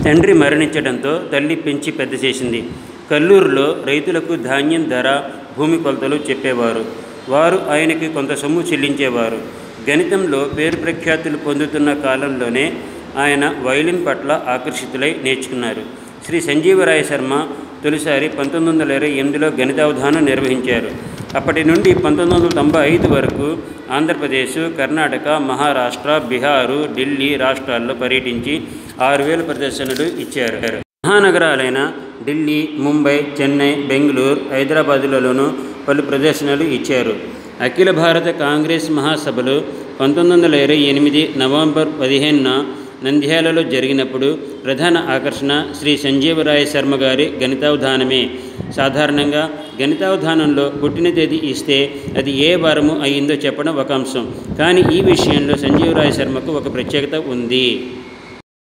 తండ్రి మరణించడంతో తల్లి పెంచి పెద్ద చేసింది కల్లూరులో రైతులకు ధాన్యం ధర భూమి కొలతలు చెప్పేవారు వారు ఆయనకి కొంత సొమ్ము చెల్లించేవారు గణితంలో పేరు ప్రఖ్యాతులు పొందుతున్న కాలంలోనే ఆయన వైలిన్ పట్ల ఆకర్షితులై నేర్చుకున్నారు శ్రీ సంజీవరాయ శర్మ తొలిసారి పంతొమ్మిది వందల ఇరవై ఎనిమిదిలో గణితావధానం నిర్వహించారు అప్పటి నుండి పంతొమ్మిది వందల తొంభై ఐదు వరకు ఆంధ్రప్రదేశ్ కర్ణాటక మహారాష్ట్ర బీహారు ఢిల్లీ రాష్ట్రాల్లో పర్యటించి ఆరు వేల ప్రదర్శనలు ఇచ్చారు మహానగరాలైన ఢిల్లీ ముంబై చెన్నై బెంగళూరు హైదరాబాదులలోనూ పలు ప్రదర్శనలు ఇచ్చారు అఖిల భారత కాంగ్రెస్ మహాసభలు పంతొమ్మిది వందల ఇరవై ఎనిమిది నవంబర్ పదిహేనున నంద్యాలలో జరిగినప్పుడు ప్రధాన ఆకర్షణ శ్రీ సంజీవరాయ శర్మ గారి గణితావధానమే సాధారణంగా గణితావధానంలో పుట్టిన తేదీ ఇస్తే అది ఏ వారము అయిందో చెప్పడం ఒక అంశం కానీ ఈ విషయంలో సంజీవరాయ శర్మకు ఒక ప్రత్యేకత ఉంది